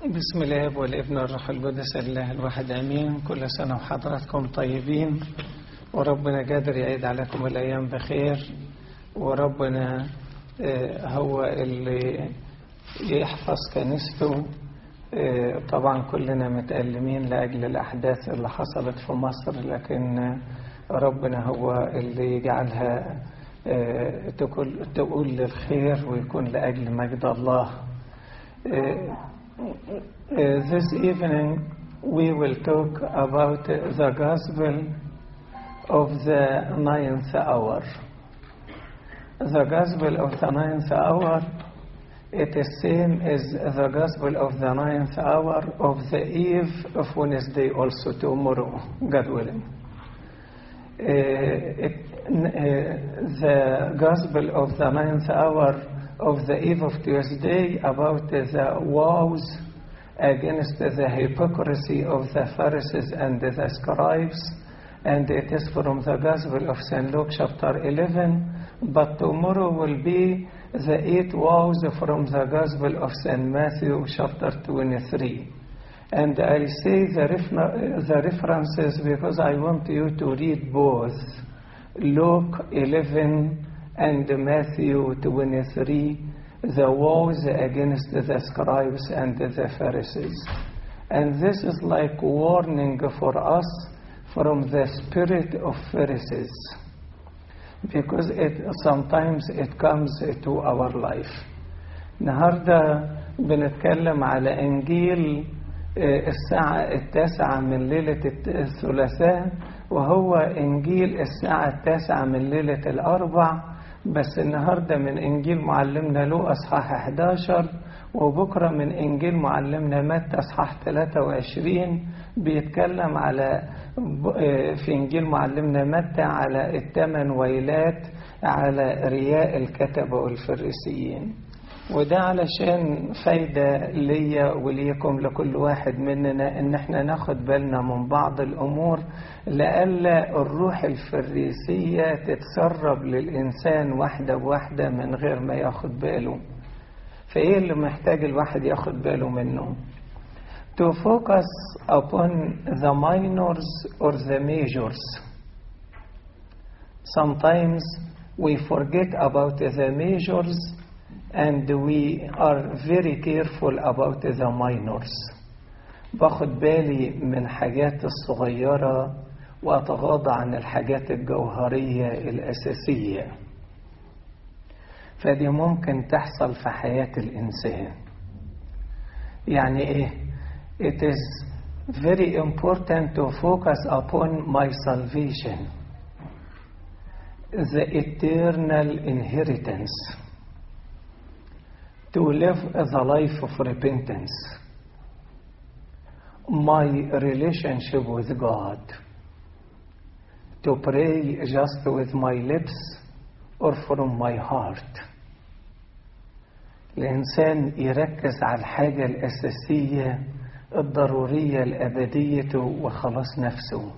بسم الله والابن والروح القدس الله الواحد امين كل سنه وحضراتكم طيبين وربنا قادر يعيد عليكم الايام بخير وربنا هو اللي يحفظ كنيسته طبعا كلنا متألمين لأجل الأحداث اللي حصلت في مصر لكن ربنا هو اللي يجعلها تقول, تقول للخير ويكون لأجل مجد الله This evening we will talk about the gospel of the ninth hour. The gospel of the ninth hour it is same as the gospel of the ninth hour of the eve of Wednesday also tomorrow, God willing. Uh, it, uh, the gospel of the ninth hour of the eve of Tuesday about the woes against the hypocrisy of the Pharisees and the scribes, and it is from the gospel of St. Luke chapter 11, but tomorrow will be the eight woes from the Gospel of St. Matthew, chapter 23. And I say the, refer the references because I want you to read both Luke 11 and Matthew 23, the woes against the scribes and the Pharisees. And this is like warning for us from the spirit of Pharisees because it, sometimes it comes to our life النهاردة بنتكلم على إنجيل الساعة التاسعة من ليلة الثلاثاء وهو إنجيل الساعة التاسعة من ليلة الأربع بس النهاردة من إنجيل معلمنا له أصحاح 11 وبكرة من إنجيل معلمنا متى أصحاح 23 بيتكلم على في إنجيل معلمنا متى على الثمان ويلات على رياء الكتبة والفريسيين وده علشان فايدة ليا وليكم لكل واحد مننا ان احنا ناخد بالنا من بعض الامور لألا الروح الفريسية تتسرب للإنسان واحدة بواحدة من غير ما ياخد باله فايه اللي محتاج الواحد ياخد باله منه to focus upon the minors or the majors. Sometimes we forget about the majors and we are very careful about the minors. باخد بالي من حاجات الصغيرة وأتغاضى عن الحاجات الجوهرية الأساسية فدي ممكن تحصل في حياة الإنسان يعني إيه؟ it is very important to focus upon my salvation, the eternal inheritance, to live the life of repentance, my relationship with God, to pray just with my lips or from my heart. الإنسان يركز على الحاجة الأساسية الضرورية الأبدية وخلاص نفسه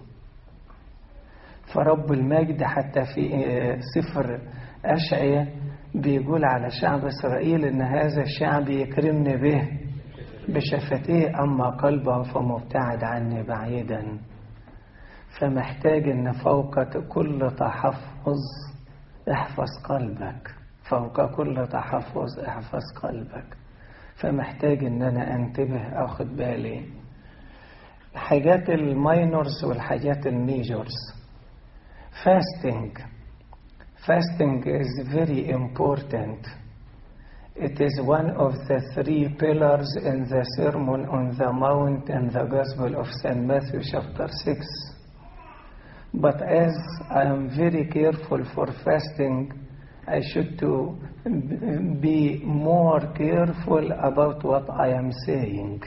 فرب المجد حتى في سفر أشعية بيقول على شعب إسرائيل إن هذا الشعب يكرمني به بشفتيه أما قلبه فمبتعد عني بعيدا فمحتاج إن فوق كل تحفظ احفظ قلبك فوق كل تحفظ احفظ قلبك فمحتاج ان انا انتبه اخد بالي الحاجات الماينورز والحاجات الميجورز fasting fasting is very important it is one of the three pillars in the sermon on the mount in the gospel of St. Matthew chapter 6 but as I am very careful for fasting I should to be more careful about what I am saying.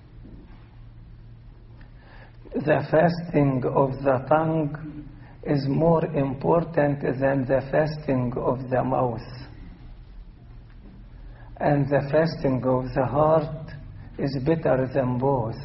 The fasting of the tongue is more important than the fasting of the mouth. And the fasting of the heart is better than both.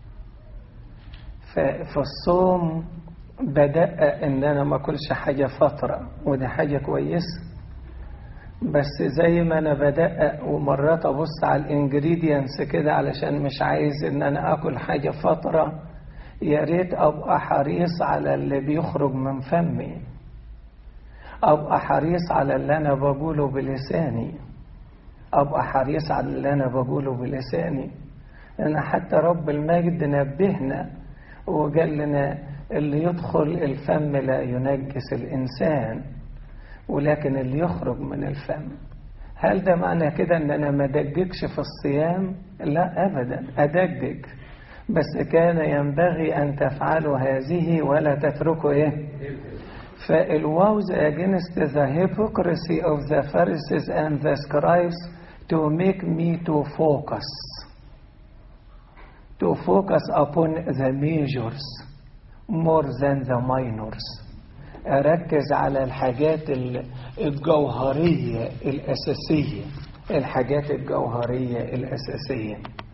فالصوم بدأ ان انا ما اكلش حاجة فترة وده حاجة كويسة بس زي ما انا بدقق ومرات ابص على الانجريدينتس كده علشان مش عايز ان انا اكل حاجه فتره يا ريت ابقى حريص على اللي بيخرج من فمي ابقى حريص على اللي انا بقوله بلساني ابقى حريص على اللي انا بقوله بلساني لان حتى رب المجد نبهنا وقال لنا اللي يدخل الفم لا ينجس الانسان ولكن اللي يخرج من الفم هل ده معنى كده ان انا ما ادققش في الصيام لا ابدا ادقق بس كان ينبغي ان تفعلوا هذه ولا تتركوا ايه فالواوز against the hypocrisy of the Pharisees and the scribes to make me to focus to focus upon the majors more than the minors أركز على الحاجات الجوهرية الأساسية الحاجات الجوهرية الأساسية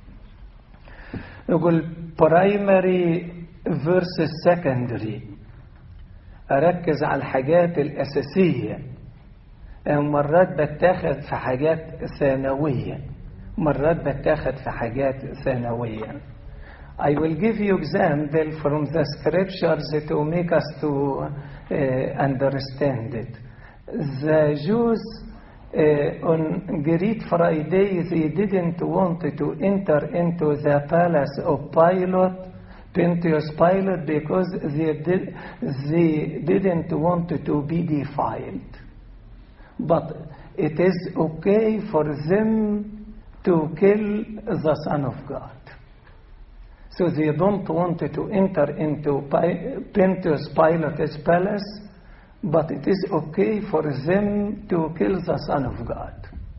يقول primary versus secondary أركز على الحاجات الأساسية مرات بتاخد في حاجات ثانوية مرات بتاخد في حاجات ثانوية I will give you example from the scriptures to make us to uh, understand it. The Jews uh, on Great Friday they didn't want to enter into the palace of Pilate, Pontius Pilate, because they did they didn't want to be defiled. But it is okay for them to kill the Son of God. So they don't want to enter into Pontius Pilate's palace, but it is okay for them to kill the Son of God.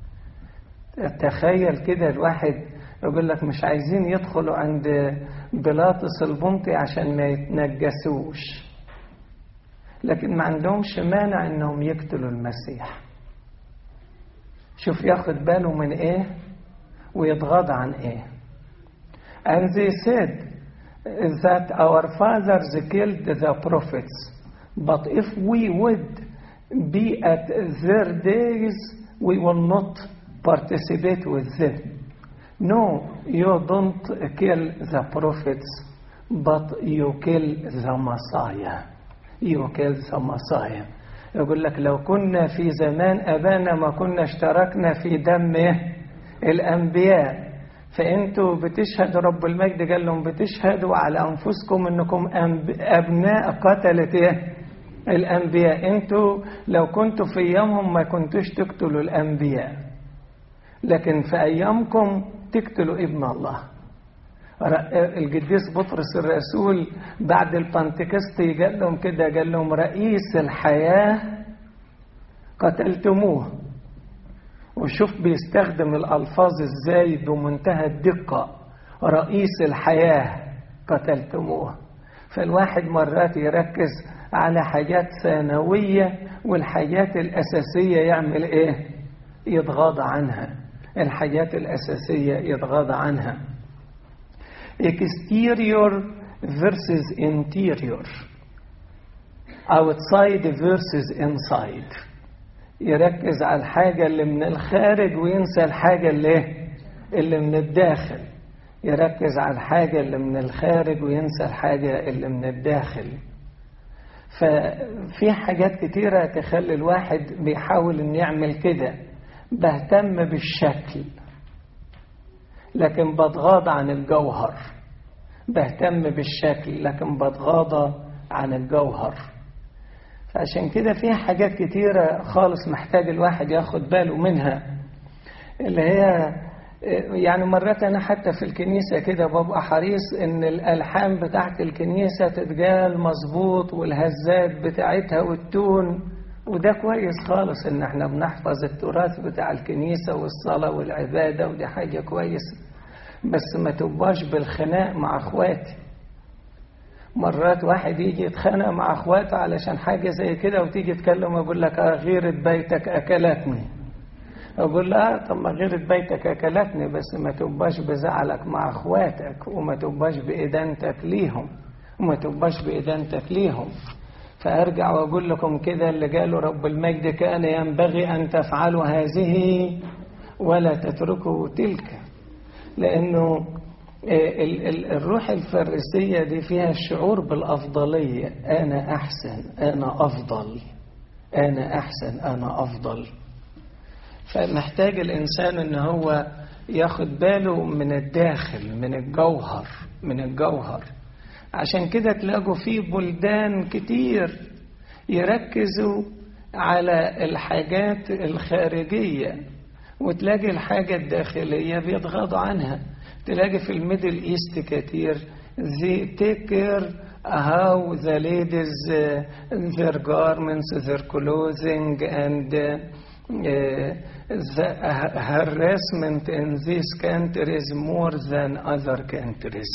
تخيل كده الواحد يقول لك مش عايزين يدخلوا عند بيلاطس البنطي عشان ما يتنجسوش لكن ما عندهمش مانع انهم يقتلوا المسيح شوف ياخد باله من ايه ويتغاضى عن ايه And they said that our fathers killed the prophets, but if we would be at their days, we will not participate with them. No, you don't kill the prophets, but you kill the Messiah. You kill the Messiah. يقول لك لو كنا في زمان أبانا ما كنا اشتركنا في دم الأنبياء فانتوا بتشهدوا رب المجد قال لهم بتشهدوا على انفسكم انكم ابناء قتلة ايه الانبياء انتوا لو كنتوا في ايامهم ما كنتوش تقتلوا الانبياء لكن في ايامكم تقتلوا ابن الله القديس بطرس الرسول بعد البنتكستي قال لهم كده قال لهم رئيس الحياة قتلتموه وشوف بيستخدم الألفاظ ازاي بمنتهى الدقة رئيس الحياة قتلتموه فالواحد مرات يركز على حاجات ثانوية والحاجات الأساسية يعمل إيه يتغاضى عنها الحاجات الأساسية يتغاضى عنها exterior versus interior outside versus inside يركز على الحاجة اللي من الخارج وينسى الحاجة اللي اللي من الداخل يركز على الحاجة اللي من الخارج وينسى الحاجة اللي من الداخل ففي حاجات كتيرة تخلي الواحد بيحاول ان يعمل كده بهتم بالشكل لكن بتغاضى عن الجوهر بهتم بالشكل لكن بتغاضى عن الجوهر فعشان كده في حاجات كتيرة خالص محتاج الواحد ياخد باله منها اللي هي يعني مرات أنا حتى في الكنيسة كده ببقى حريص إن الألحان بتاعت الكنيسة تتقال مظبوط والهزات بتاعتها والتون وده كويس خالص إن احنا بنحفظ التراث بتاع الكنيسة والصلاة والعبادة ودي حاجة كويسة بس ما تبقاش بالخناق مع اخواتي مرات واحد يجي يتخانق مع اخواته علشان حاجة زي كده وتيجي تكلم ويقول لك اه غيرة بيتك اكلتني اقول لا طب ما غيرة بيتك اكلتني بس ما تبقاش بزعلك مع اخواتك وما تبقاش بإدانتك ليهم وما تبقاش بإدانتك ليهم فأرجع وأقول لكم كده اللي قالوا رب المجد كان ينبغي أن تفعلوا هذه ولا تتركوا تلك لأنه الروح الفريسية دي فيها الشعور بالأفضلية أنا أحسن أنا أفضل أنا أحسن أنا أفضل فمحتاج الإنسان أن هو ياخد باله من الداخل من الجوهر من الجوهر عشان كده تلاقوا في بلدان كتير يركزوا على الحاجات الخارجية وتلاقي الحاجة الداخلية بيتغاضوا عنها تلاقي في الميدل ايست كتير they take care how the ladies uh, their garments their clothing and uh, the harassment in this country is more than other countries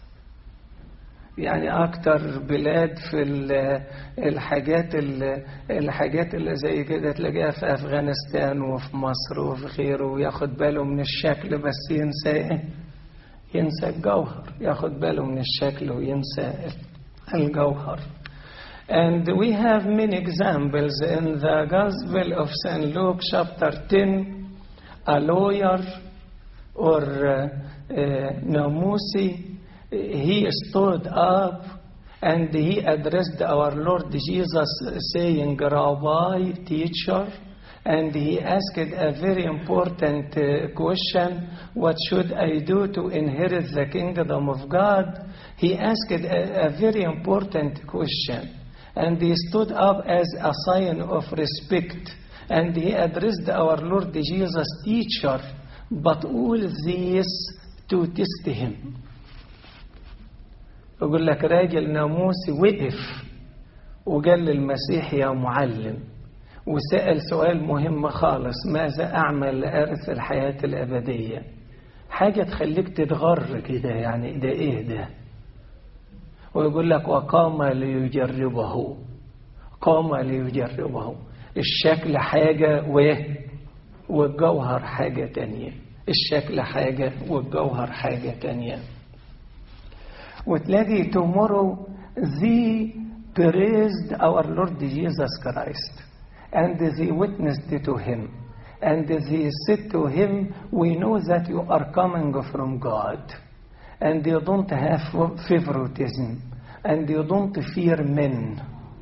يعني أكتر بلاد في الحاجات الحاجات اللي زي كده تلاقيها في أفغانستان وفي مصر وفي غيره وياخد باله من الشكل بس ينسى إيه؟ ينسى الجوهر ياخد باله من الشكل وينسى الجوهر And we have many examples in the Gospel of St. Luke chapter 10 a lawyer or uh, uh, Namusi he stood up and he addressed our Lord Jesus saying Rabbi teacher and he asked a very important uh, question what should I do to inherit the kingdom of God he asked a, a very important question and he stood up as a sign of respect and he addressed our Lord Jesus teacher but all this to test him يقول لك راجل ناموسي وقف وقال للمسيح يا معلم وسأل سؤال مهم خالص ماذا أعمل لأرث الحياة الأبدية حاجة تخليك تتغر كده يعني ده إيه ده ويقول لك وقام ليجربه قام ليجربه الشكل حاجة و والجوهر حاجة تانية الشكل حاجة والجوهر حاجة تانية وتلاقي tomorrow they praised our Lord Jesus Christ and they witnessed to him and they said to him we know that you are coming from God and you don't have favoritism and you don't fear men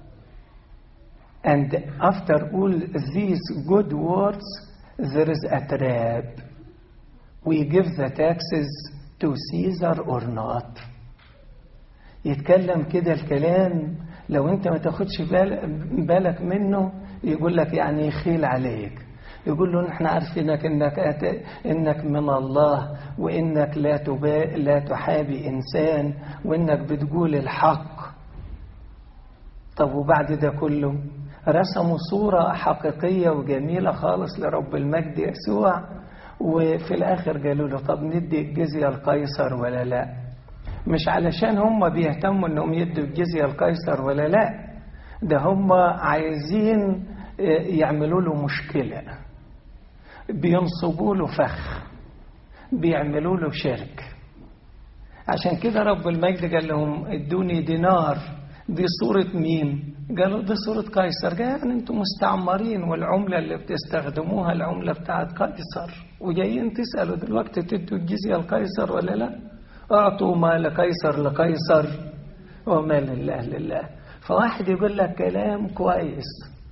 and after all these good words there is a trap we give the taxes to Caesar or not يتكلم كده الكلام لو انت ما تاخدش بالك منه يقول لك يعني يخيل عليك يقول له احنا عارفينك انك انك من الله وانك لا تبا لا تحابي انسان وانك بتقول الحق طب وبعد ده كله رسموا صورة حقيقية وجميلة خالص لرب المجد يسوع وفي الآخر قالوا له طب ندي الجزية القيصر ولا لا مش علشان هم بيهتموا انهم يدوا الجزية القيصر ولا لا ده هم عايزين يعملوا له مشكلة بينصبوا له فخ بيعملوا له شرك عشان كده رب المجد قال لهم ادوني دينار دي صورة مين قالوا دي صورة قيصر قال يعني انتم مستعمرين والعملة اللي بتستخدموها العملة بتاعت قيصر وجايين تسألوا دلوقتي تدوا الجزية لقيصر ولا لا اعطوا ما لقيصر لقيصر وما لله لله فواحد يقول لك كلام كويس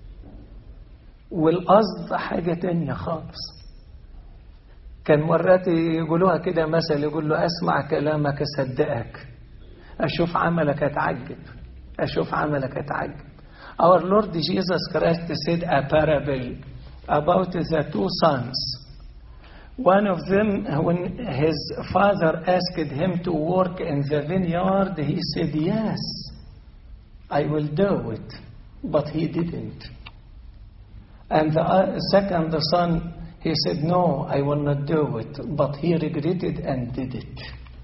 والقصد حاجة تانية خالص كان مرات يقولوها كده مثل يقول له أسمع كلامك أصدقك أشوف عملك أتعجب أشوف عملك أتعجب Our Lord Jesus Christ said a parable about the two sons. One of them, when his father asked him to work in the vineyard, he said, Yes, I will do it. But he didn't. And the second son, he said, No, I will not do it. But he regretted and did it.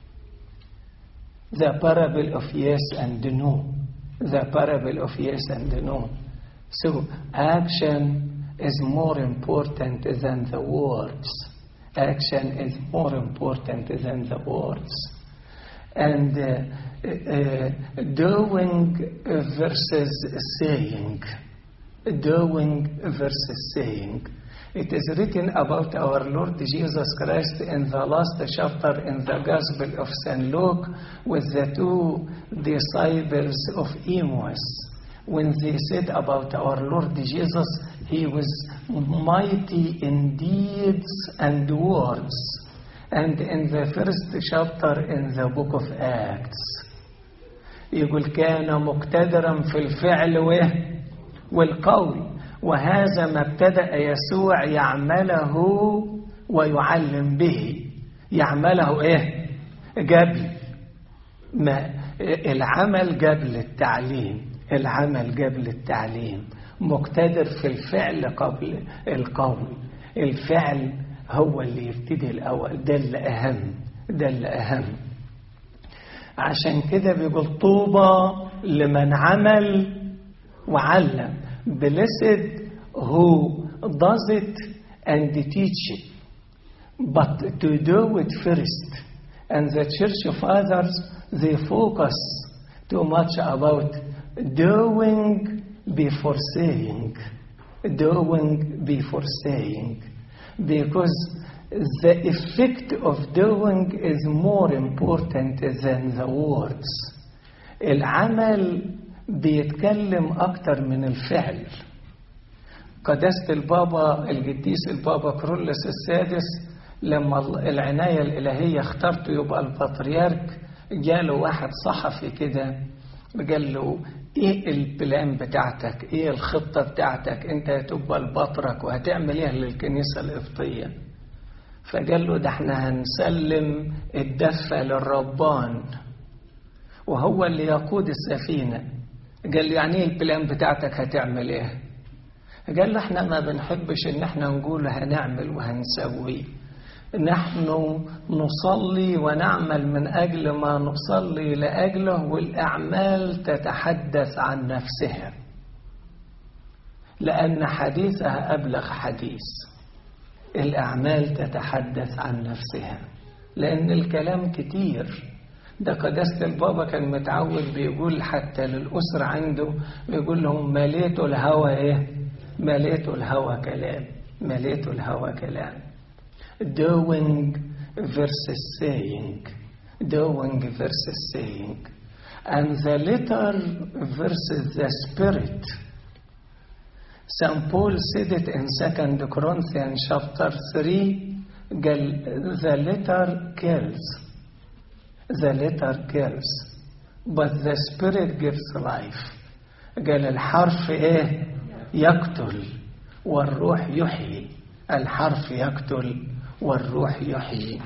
The parable of yes and no. The parable of yes and no. So, action is more important than the words. Action is more important than the words. and uh, uh, doing versus saying. Doing versus saying. It is written about our Lord Jesus Christ in the last chapter in the Gospel of St. Luke with the two disciples of Emmaus. When they said about our Lord Jesus, he was mighty in deeds and words. And in the first chapter in the book of Acts, يقول كان مقتدرا في الفعل والقول وهذا ما ابتدأ يسوع يعمله ويعلم به يعمله ايه قبل ما العمل قبل التعليم العمل قبل التعليم مقتدر في الفعل قبل القول الفعل هو اللي يبتدي الأول ده الأهم ده الأهم عشان كده بيقول طوبى لمن عمل وعلم blessed who does it and teach it but to do it first and the church fathers they focus too much about doing before saying doing before saying because the effect of doing is more important than the words العمل بيتكلم أكتر من الفعل قداسة البابا القديس البابا كرولس السادس لما العناية الإلهية اخترته يبقى البطريرك جاله واحد صحفي كده قال له ايه البلان بتاعتك ايه الخطة بتاعتك انت هتبقى البطرك وهتعمل ايه للكنيسة القبطية فقال له ده احنا هنسلم الدفة للربان وهو اللي يقود السفينة قال له يعني ايه البلان بتاعتك هتعمل ايه قال له احنا ما بنحبش ان احنا نقول هنعمل وهنسوي نحن نصلي ونعمل من أجل ما نصلي لأجله والأعمال تتحدث عن نفسها لأن حديثها أبلغ حديث الأعمال تتحدث عن نفسها لأن الكلام كتير ده قداسة البابا كان متعود بيقول حتى للأسرة عنده بيقول لهم مليتوا الهوى إيه مليتوا الهوى كلام مليتوا الهوى كلام doing versus saying doing versus saying and the letter versus the spirit St. Paul said it in 2 Corinthians chapter 3 the letter kills the letter kills but the spirit gives life قال الحرف ايه يقتل والروح يحيي الحرف يقتل والروح يحيي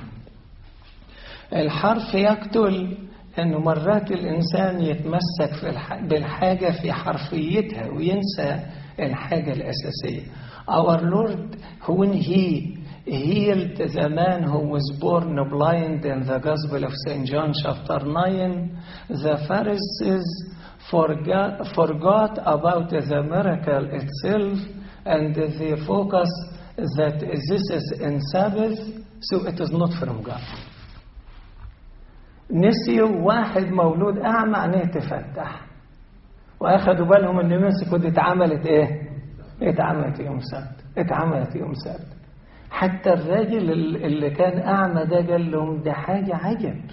الحرف يقتل أنه مرات الإنسان يتمسك في بالحاجة في حرفيتها وينسى الحاجة الأساسية Our Lord when he healed the man who was born blind in the Gospel of St. John chapter 9 the Pharisees forgot, forgot about the miracle itself and they focused that this is in Sabbath, so it is not from God. نسيوا واحد مولود أعمى عينيه تفتح وأخدوا بالهم إن مسكوا دي اتعملت إيه؟ اتعملت يوم سبت اتعملت يوم سبت حتى الراجل اللي كان أعمى ده قال لهم ده حاجة عجب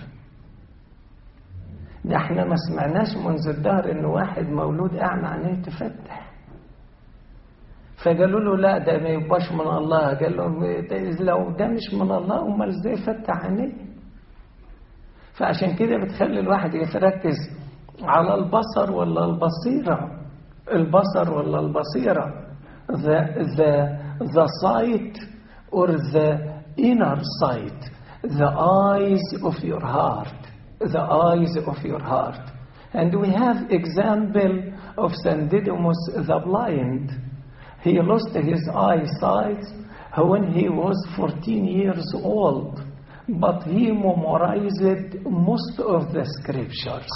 ده احنا ما سمعناش منذ الدهر إن واحد مولود أعمى عينيه تفتح فقالوا له لا ده ما يبقاش من الله قال لهم لو ده مش من الله امال ازاي فتح عينيه فعشان كده بتخلي الواحد يتركز على البصر ولا البصيرة البصر ولا البصيرة the, the, the sight or the inner sight the eyes of your heart the eyes of your heart and we have example of St. Didymus the blind he lost his eyesight when he was 14 years old, but he memorized most of the scriptures.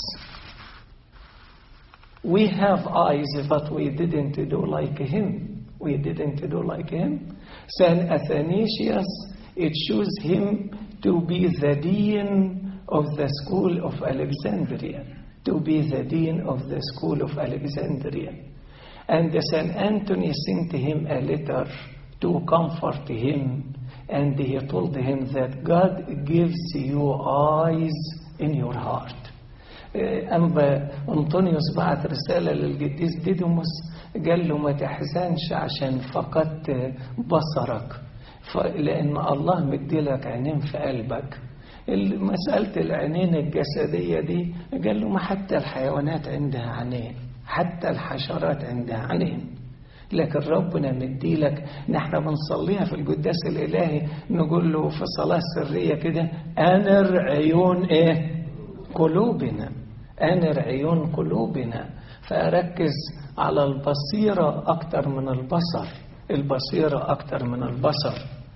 We have eyes, but we didn't do like him. We didn't do like him. Saint Athanasius, it chose him to be the dean of the school of Alexandria, to be the dean of the school of Alexandria. And St. Anthony sent him a letter to comfort him, and he told him that God gives you eyes in your heart. أنبا أنطونيوس بعت رسالة للقديس ديدوموس قال له ما تحزنش عشان فقدت بصرك لأن الله مديلك عينين في قلبك مسألة العينين الجسدية دي قال له ما حتى الحيوانات عندها عينين حتى الحشرات عندها عينين لكن ربنا مديلك نحن بنصليها في القداس الإلهي نقول له في صلاة سرية كده أنر عيون إيه قلوبنا أنر عيون قلوبنا فأركز على البصيرة أكتر من البصر البصيرة أكتر من البصر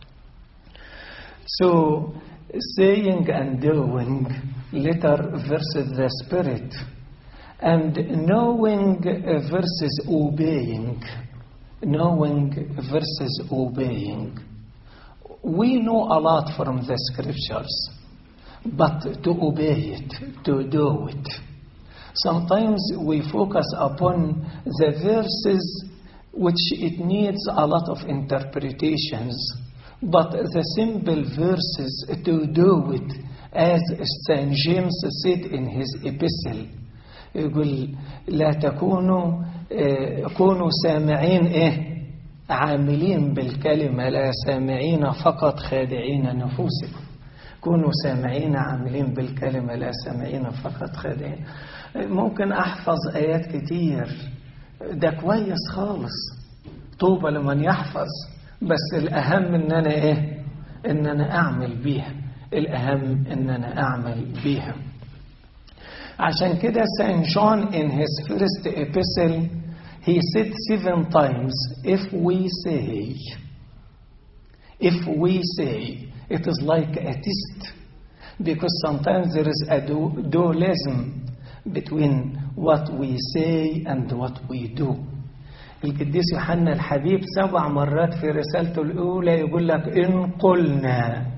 So saying and doing letter versus the spirit and knowing versus obeying knowing versus obeying we know a lot from the scriptures but to obey it to do it sometimes we focus upon the verses which it needs a lot of interpretations but the simple verses to do it as St. James said in his epistle يقول لا تكونوا كونوا سامعين ايه عاملين بالكلمة لا سامعين فقط خادعين نفوسكم كونوا سامعين عاملين بالكلمة لا سامعين فقط خادعين ممكن أحفظ آيات كتير ده كويس خالص طوبى لمن يحفظ بس الأهم إن أنا إيه إن أنا أعمل بيها الأهم إن أنا أعمل بيها عشان كده سان جون in his first epistle he said seven times if we say if we say it is like a test because sometimes there is a dualism between what we say and what we do القديس يوحنا الحبيب سبع مرات في رسالته الأولى يقول لك إن قلنا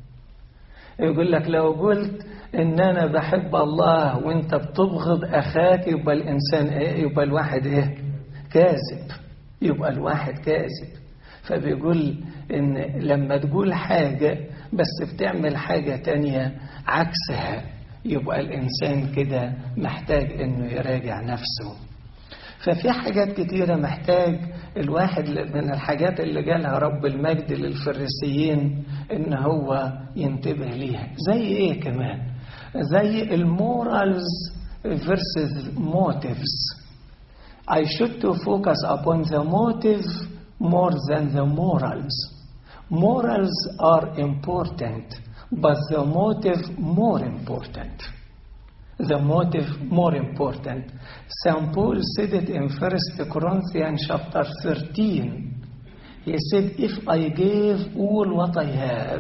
يقول لك لو قلت إن أنا بحب الله وأنت بتبغض أخاك يبقى الإنسان إيه؟ يبقى الواحد إيه؟ كاذب يبقى الواحد كاذب فبيقول إن لما تقول حاجة بس بتعمل حاجة تانية عكسها يبقى الإنسان كده محتاج إنه يراجع نفسه ففي حاجات كتيرة محتاج الواحد من الحاجات اللي قالها رب المجد للفريسيين إن هو ينتبه ليها زي إيه كمان زي المورالز versus motives I should to focus upon the motive more than the morals morals are important but the motive more important the motive more important. St. Paul said it in 1 Corinthians chapter 13. He said, If I gave all what I have,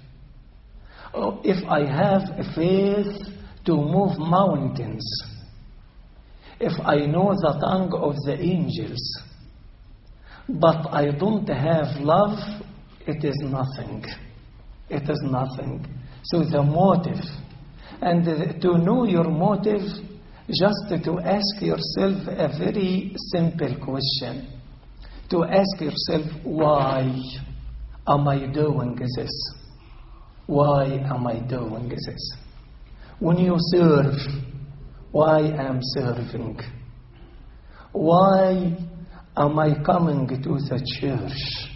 or if I have faith to move mountains, if I know the tongue of the angels, but I don't have love, it is nothing. It is nothing. So the motive, and to know your motive, just to ask yourself a very simple question. To ask yourself, why am I doing this? Why am I doing this? When you serve, why am serving? Why am I coming to the church?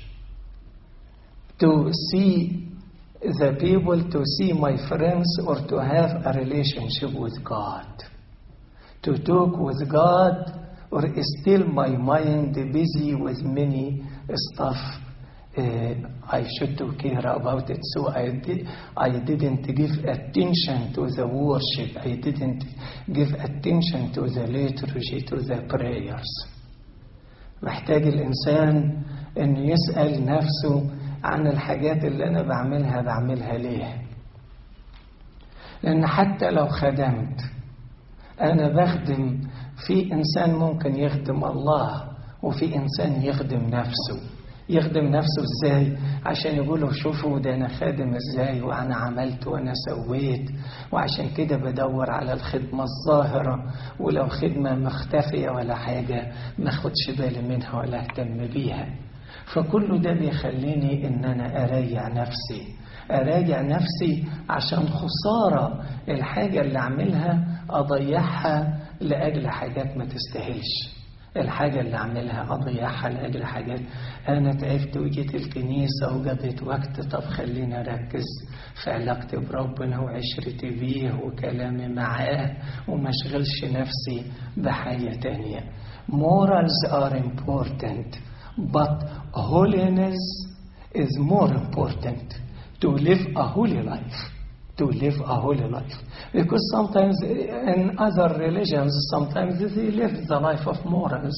To see the people to see my friends or to have a relationship with God. To talk with God or still my mind busy with many stuff uh, I should to care about it. So I, di- I didn't give attention to the worship. I didn't give attention to the liturgy, to the prayers. محتاج الإنسان أن يسأل نفسه عن الحاجات اللي أنا بعملها بعملها ليه لأن حتى لو خدمت أنا بخدم في إنسان ممكن يخدم الله وفي إنسان يخدم نفسه يخدم نفسه ازاي عشان يقولوا شوفوا ده انا خادم ازاي وانا عملت وانا سويت وعشان كده بدور على الخدمة الظاهرة ولو خدمة مختفية ولا حاجة ما اخدش بالي منها ولا اهتم بيها فكل ده بيخليني ان انا اريح نفسي اراجع نفسي عشان خسارة الحاجة اللي اعملها اضيعها لاجل حاجات ما تستاهلش الحاجة اللي أعملها أضيعها لأجل حاجات أنا تعبت وجيت الكنيسة وقضيت وقت طب خليني أركز في علاقتي بربنا وعشرتي بيه وكلامي معاه وما أشغلش نفسي بحاجة تانية morals are important but holiness is more important to live a holy life to live a holy life. Because sometimes in other religions, sometimes they live the life of morals.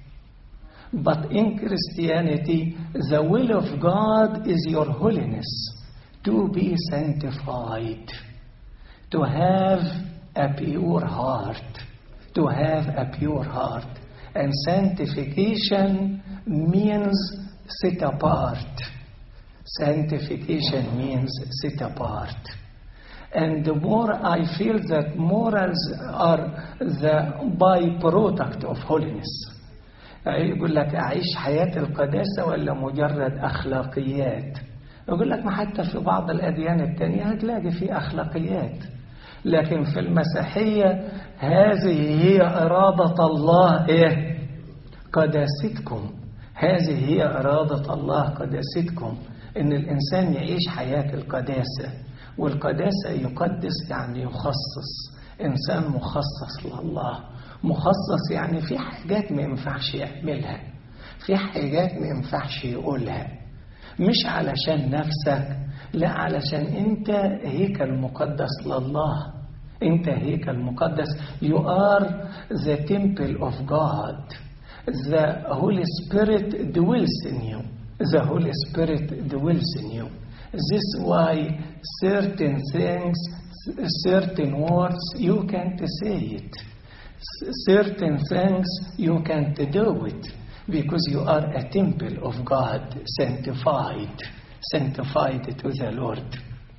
But in Christianity, the will of God is your holiness, to be sanctified, to have a pure heart, to have a pure heart. And sanctification means set apart. Sanctification means set apart. And the more I feel that morals are the byproduct of holiness. يقول لك أعيش حياة القداسة ولا مجرد أخلاقيات يقول لك ما حتى في بعض الأديان التانية هتلاقي في أخلاقيات لكن في المسيحية هذه هي إرادة الله إيه؟ قداستكم هذه هي إرادة الله قداستكم إن الإنسان يعيش حياة القداسة والقداسة يقدس يعني يخصص إنسان مخصص لله مخصص يعني في حاجات ما ينفعش يعملها في حاجات ما ينفعش يقولها مش علشان نفسك لا علشان انت هيكل مقدس لله انت هيكل مقدس you are the temple of God the Holy Spirit dwells in you the Holy Spirit dwells in you this is why certain things certain words you can't say it certain things you can't do it because you are a temple of God sanctified sanctified to the Lord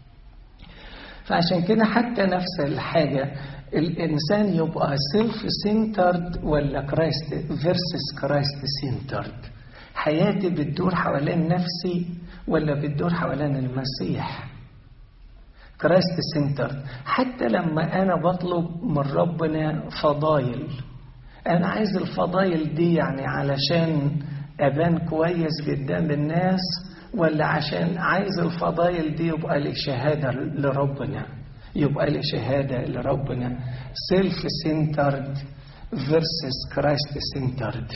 فعشان كده حتى نفس الحاجة الإنسان يبقى سيلف سنترد ولا كرايست فيرسس كرايست سنترد حياتي بتدور حوالين نفسي ولا بتدور حوالين المسيح كرايست سنتر حتى لما انا بطلب من ربنا فضايل انا عايز الفضايل دي يعني علشان ابان كويس قدام الناس ولا عشان عايز الفضايل دي يبقى لي شهاده لربنا يبقى لي شهاده لربنا سيلف سنترد فيرسس كرايست سنترد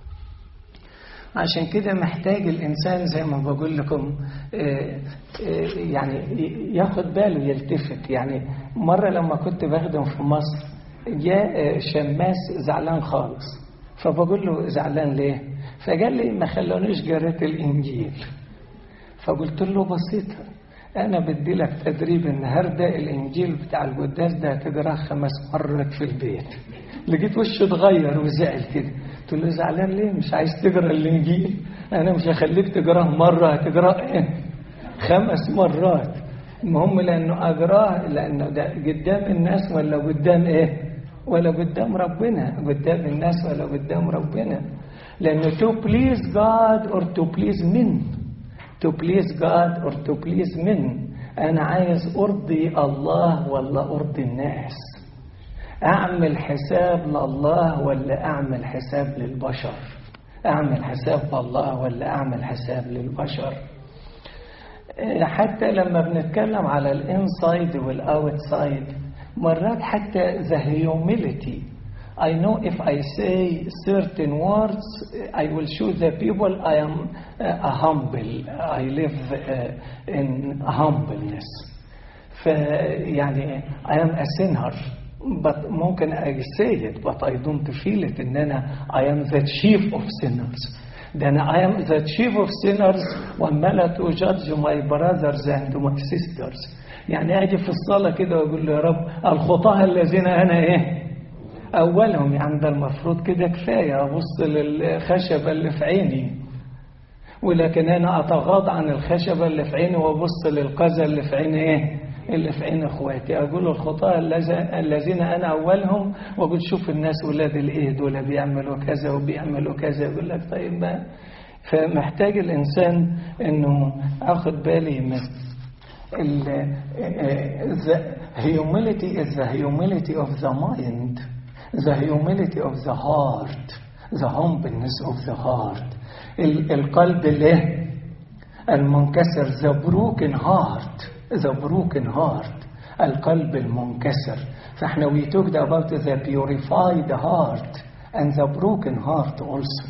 عشان كده محتاج الإنسان زي ما بقول لكم يعني ياخد باله يلتفت يعني مرة لما كنت بخدم في مصر جاء شماس زعلان خالص فبقول له زعلان ليه فقال لي ما خلونيش قريت الإنجيل فقلت له بسيطة أنا بدي لك تدريب النهاردة الإنجيل بتاع القداس ده هتقراه خمس مرات في البيت لقيت وشه اتغير وزعل كده قلت له زعلان ليه مش عايز تقرا الانجيل انا مش هخليك تقراه مره هتقراه ايه خمس مرات المهم لانه اقراه لانه ده قدام الناس ولا قدام ايه ولا قدام ربنا قدام الناس ولا قدام ربنا لانه to please God or to please men to please God or to please men انا عايز ارضي الله ولا ارضي الناس أعمل حساب لله ولا أعمل حساب للبشر أعمل حساب لله ولا أعمل حساب للبشر حتى لما بنتكلم على الانسايد والاوتسايد مرات حتى the humility I know if I say certain words I will show the people I am a humble I live in humbleness فيعني I am a sinner but ممكن I say it but I don't feel it ان انا I am the chief of sinners then I am the chief of sinners وعمالة to judge my brothers and my sisters يعني اجي في الصلاة كده واقول له يا رب الخطاة الذين انا ايه اولهم يعني ده المفروض كده كفاية ابص للخشبة اللي في عيني ولكن أنا أتغاضى عن الخشبة اللي في عيني وأبص للقذى اللي في عين إيه اللي في عين اخواتي اقول الخطاة الذين انا اولهم واقول شوف الناس ولاد الايه دول بيعملوا كذا وبيعملوا كذا يقول لك طيب ما فمحتاج الانسان انه اخد بالي من the humility is the humility of the mind the humility of the heart the humbleness of the heart القلب الايه المنكسر the broken heart the broken heart القلب المنكسر فاحنا we talked about the purified heart and the broken heart also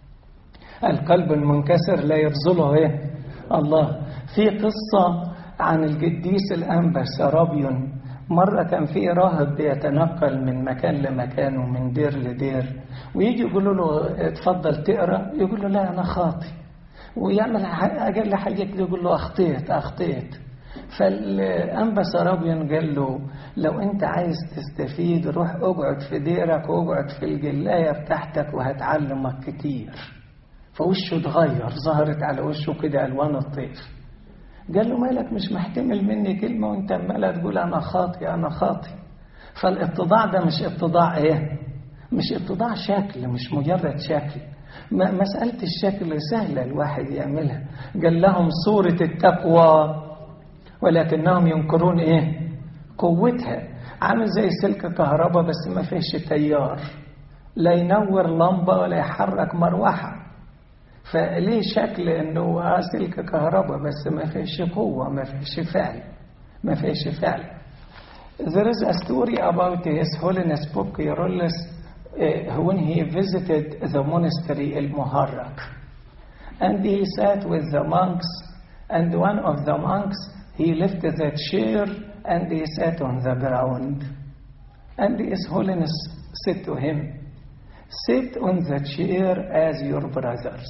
القلب المنكسر لا يرزله ايه الله في قصة عن القديس الأنبا سرابيون مرة كان في راهب بيتنقل من مكان لمكان ومن دير لدير ويجي يقولوا له اتفضل تقرا يقول له لا انا خاطي ويعمل اقل حاجه كده يقول له اخطيت اخطيت فالأنبا سرابيون قال له لو أنت عايز تستفيد روح اقعد في ديرك واقعد في الجلاية بتاعتك وهتعلمك كتير فوشه اتغير ظهرت على وشه كده ألوان الطيف قال له مالك مش محتمل مني كلمة وانت عمالة تقول أنا خاطي أنا خاطي فالاتضاع ده مش اتضاع إيه مش اتضاع شكل مش مجرد شكل مسألة الشكل سهلة الواحد يعملها قال لهم صورة التقوى ولكنهم ينكرون ايه قوتها عامل زي سلك كهرباء بس ما فيش تيار لا ينور لمبة ولا يحرك مروحة فليه شكل انه سلك كهرباء بس ما فيش قوة ما فيش فعل ما فيش فعل There is a story about His Holiness Pope Kyrillos uh, when he visited the monastery El Muharrak. And he sat with the monks, and one of the monks he left the chair and he sat on the ground. And His Holiness said to him, Sit on the chair as your brothers.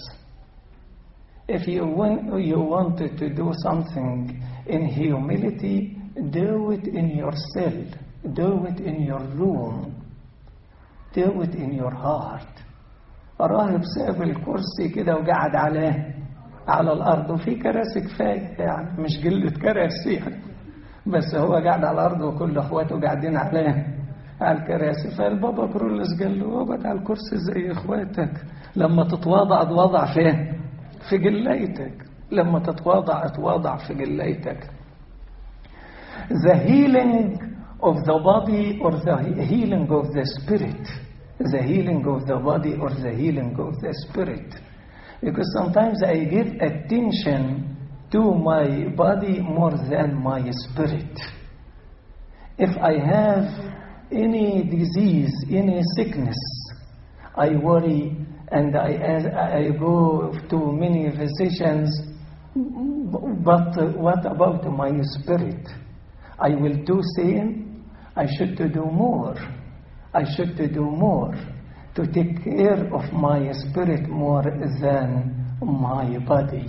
If you, want, you wanted to do something in humility, do it in your cell, do it in your room, do it in your heart. الراهب ساب الكرسي كده وقعد عليه على الأرض وفي كراسي كفاية يعني مش قلة كراسي يعني بس هو قاعد على الأرض وكل أخواته قاعدين عليه على الكراسي فالبابا كرولس قال له اقعد على الكرسي زي إخواتك لما تتواضع اتواضع فين؟ في جليتك لما تتواضع اتواضع في جليتك The healing of the body or the healing of the spirit the healing of the body or the healing of the spirit because sometimes I give attention to my body more than my spirit. If I have any disease, any sickness, I worry and I, I go to many physicians. But what about my spirit? I will do same. I should do more. I should do more to take care of my spirit more than my body.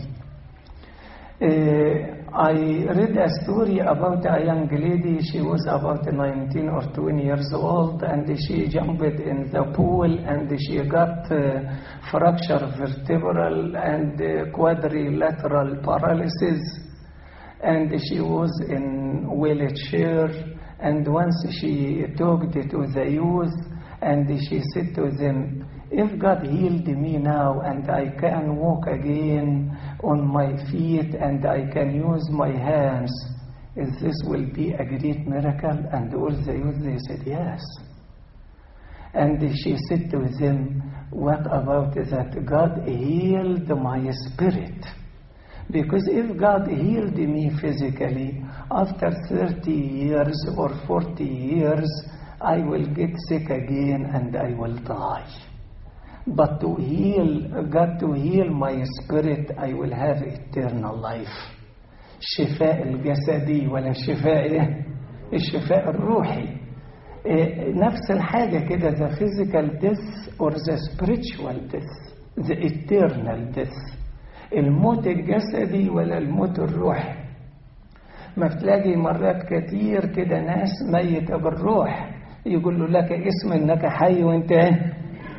Uh, I read a story about a young lady. She was about 19 or 20 years old, and she jumped in the pool, and she got uh, fracture vertebral and uh, quadrilateral paralysis, and she was in wheelchair. And once she talked to the youth, and she said to them, If God healed me now and I can walk again on my feet and I can use my hands, is this will be a great miracle? And all the youth they said, Yes. And she said to them, What about that God healed my spirit? Because if God healed me physically, after 30 years or 40 years, I will get sick again and I will die. But to heal, God to heal my spirit, I will have eternal life. الشفاء الجسدي ولا الشفاء ايه؟ الشفاء الروحي. إيه نفس الحاجة كده the physical death or the spiritual death, the eternal death. الموت الجسدي ولا الموت الروحي. ما بتلاقي مرات كتير كده ناس ميتة بالروح يقول له لك اسم انك حي وانت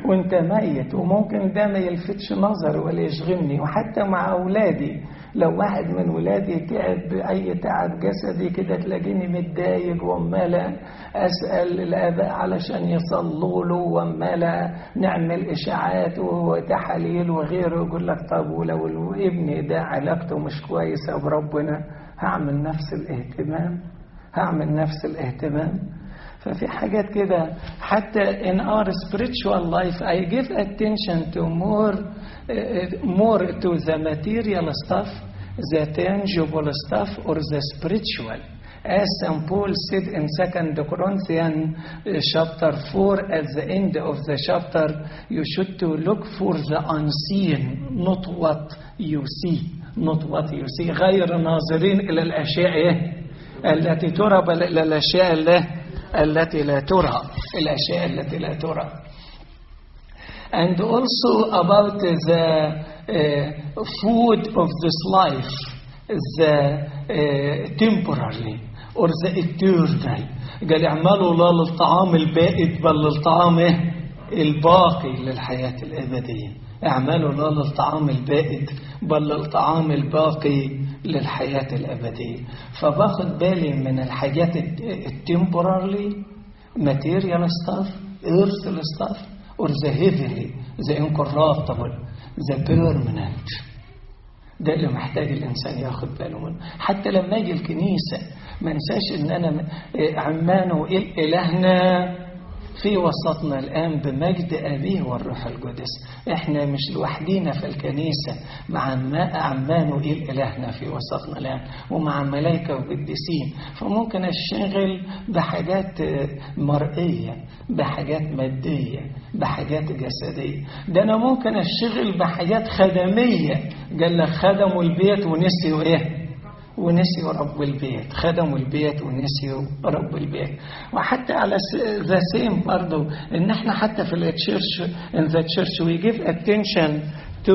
وانت ميت وممكن ده ما يلفتش نظري ولا يشغلني وحتى مع أولادي لو واحد من ولادي تعب بأي تعب جسدي كده تلاقيني متضايق وعمال أسأل الآباء علشان يصلوا له وعمال نعمل إشاعات وتحاليل وغيره يقول لك طب ولو ابني ده علاقته مش كويسة بربنا هعمل نفس الاهتمام هعمل نفس الاهتمام ففي حاجات كده حتى in our spiritual life I give attention to more uh, more to the material stuff the tangible stuff or the spiritual as St. Paul said in 2 Corinthians uh, chapter 4 at the end of the chapter you should to look for the unseen not what you see not what you see غير ناظرين إلى الأشياء إيه؟ التي ترى بل إلى الأشياء اللي التي لا ترى الأشياء التي لا ترى and also about the uh, food of this life the uh, temporary or the eternal قال اعملوا لا للطعام البائد بل للطعام إيه؟ الباقي للحياة الأبدية اعملوا لا للطعام البائد بل للطعام الباقي للحياة الأبدية فباخد بالي من الحاجات التمبرارلي material stuff earthly stuff or the heavenly the incorruptible the permanent ده اللي محتاج الإنسان ياخد باله منه حتى لما يجي الكنيسة ما ننساش إن أنا عمان وإيه إلهنا في وسطنا الآن بمجد أبيه والروح القدس إحنا مش لوحدينا في الكنيسة مع عمان وإيه إلهنا في وسطنا الآن ومع ملائكة وقديسين فممكن أشتغل بحاجات مرئية بحاجات مادية بحاجات جسدية ده أنا ممكن أشتغل بحاجات خدمية قال لك خدموا البيت ونسيوا إيه ونسيوا رب البيت خدموا البيت ونسيوا رب البيت وحتى على ذا سيم برضه ان احنا حتى في التشيرش in the church we give attention to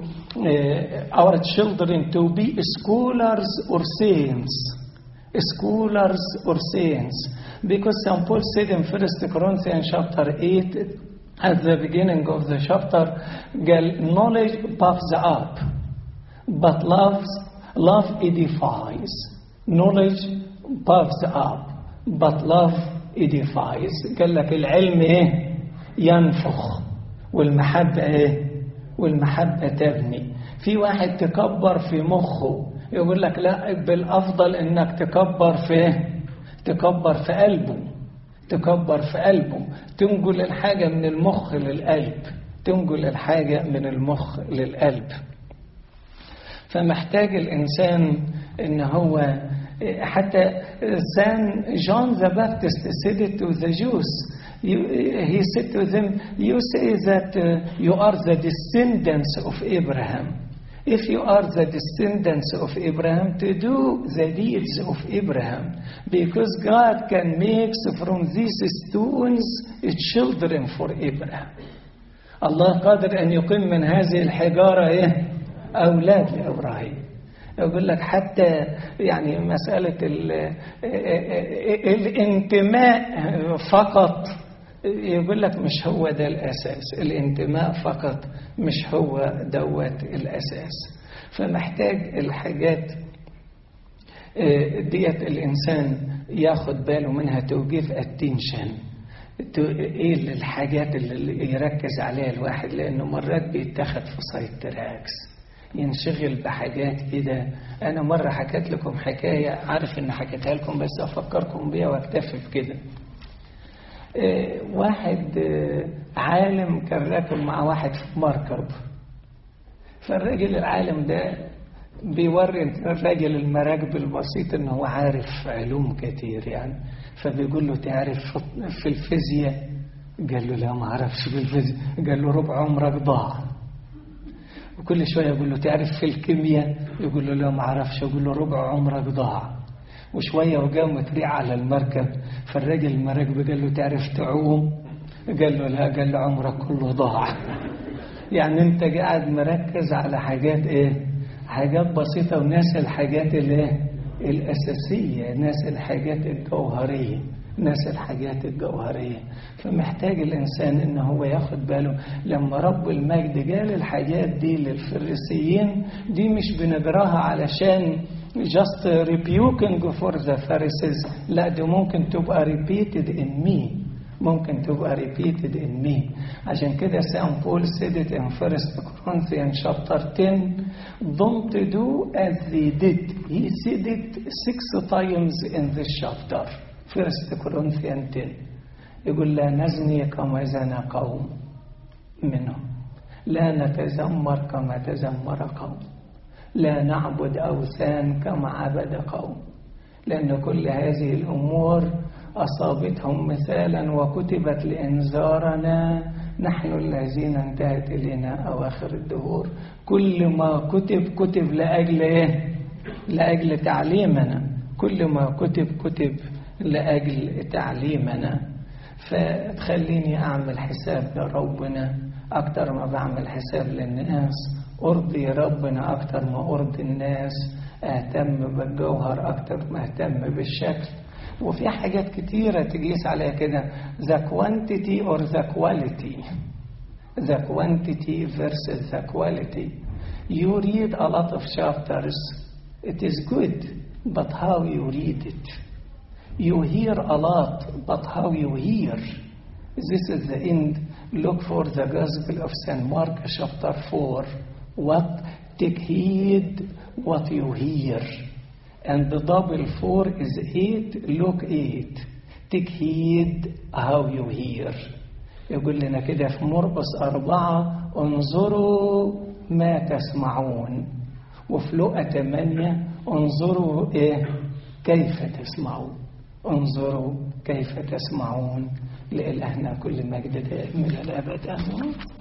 uh, our children to be scholars or saints scholars or saints because St. Paul said in 1 Corinthians chapter 8 at the beginning of the chapter knowledge puffs up but loves Love edifies. Knowledge puffs up. But love edifies. قال لك العلم ايه؟ ينفخ. والمحبة ايه؟ والمحبة تبني. في واحد تكبر في مخه يقول لك لا بالأفضل انك تكبر في ايه؟ تكبر في قلبه. تكبر في قلبه. تنقل الحاجة من المخ للقلب. تنقل الحاجة من المخ للقلب. فمحتاج الإنسان إن هو حتى سان جون ذا بابتست said it to the Jews he said to them you say that uh, you are the descendants of Abraham if you are the descendants of Abraham to do the deeds of Abraham because God can make from these stones children for Abraham الله قادر أن يقيم من هذه الحجارة إيه أولاد لإبراهيم يقول لك حتى يعني مسألة الانتماء فقط يقول لك مش هو ده الأساس الانتماء فقط مش هو دوت الأساس فمحتاج الحاجات ديت الإنسان ياخد باله منها توجيف اتنشن ايه الحاجات اللي يركز عليها الواحد لانه مرات بيتاخد في سايد تراكس ينشغل بحاجات كده انا مره حكيت لكم حكايه عارف ان حكيتها لكم بس افكركم بيها واكتفي بكده اه واحد اه عالم كان راكب مع واحد في مركب فالراجل العالم ده بيوري الراجل المراكب البسيط ان هو عارف علوم كتير يعني فبيقول له تعرف في الفيزياء قال له لا ما اعرفش في الفيزياء قال له ربع عمرك ضاع وكل شويه يقول له تعرف في الكيمياء يقول له لا ما اعرفش يقول له ربع عمرك ضاع وشويه وقام ريع على المركب فالراجل المراكب قال له تعرف تعوم قال له لا قال له عمرك كله ضاع يعني انت قاعد مركز على حاجات ايه حاجات بسيطة وناس الحاجات اللي الأساسية ناس الحاجات الجوهرية ناس الحاجات الجوهرية فمحتاج الإنسان إن هو ياخد باله لما رب المجد قال الحاجات دي للفريسيين دي مش بنجراها علشان just rebuking for the Pharisees لا دي ممكن تبقى repeated in me ممكن تبقى repeated in me عشان كده سان بول said it in 1 Corinthians chapter 10 don't do as they did he said it six times in this chapter 1 Corinthians 10 يقول لا نزني كما زنى قوم منهم لا نتذمر كما تذمر قوم لا نعبد أوثان كما عبد قوم لأن كل هذه الأمور أصابتهم مثالا وكتبت لإنذارنا نحن الذين انتهت إلينا أواخر الدهور كل ما كتب كتب لأجل إيه؟ لأجل تعليمنا كل ما كتب كتب لأجل تعليمنا فتخليني أعمل حساب لربنا أكتر ما بعمل حساب للناس أرضي ربنا أكتر ما أرضي الناس أهتم بالجوهر أكتر ما أهتم بالشكل وفي حاجات كتيرة تقيس عليها كده the quantity or the quality the quantity versus the quality you read a lot of chapters it is good but how you read it you hear a lot but how you hear this is the end look for the gospel of St. Mark chapter 4 what take heed what you hear and the double four is eight look eight take heed how you hear يقول لنا كده في مرقس أربعة انظروا ما تسمعون وفي لقى ثمانية انظروا إيه كيف تسمعون انظروا كيف تسمعون لإلهنا كل مجد دائم إلى الأبد آمين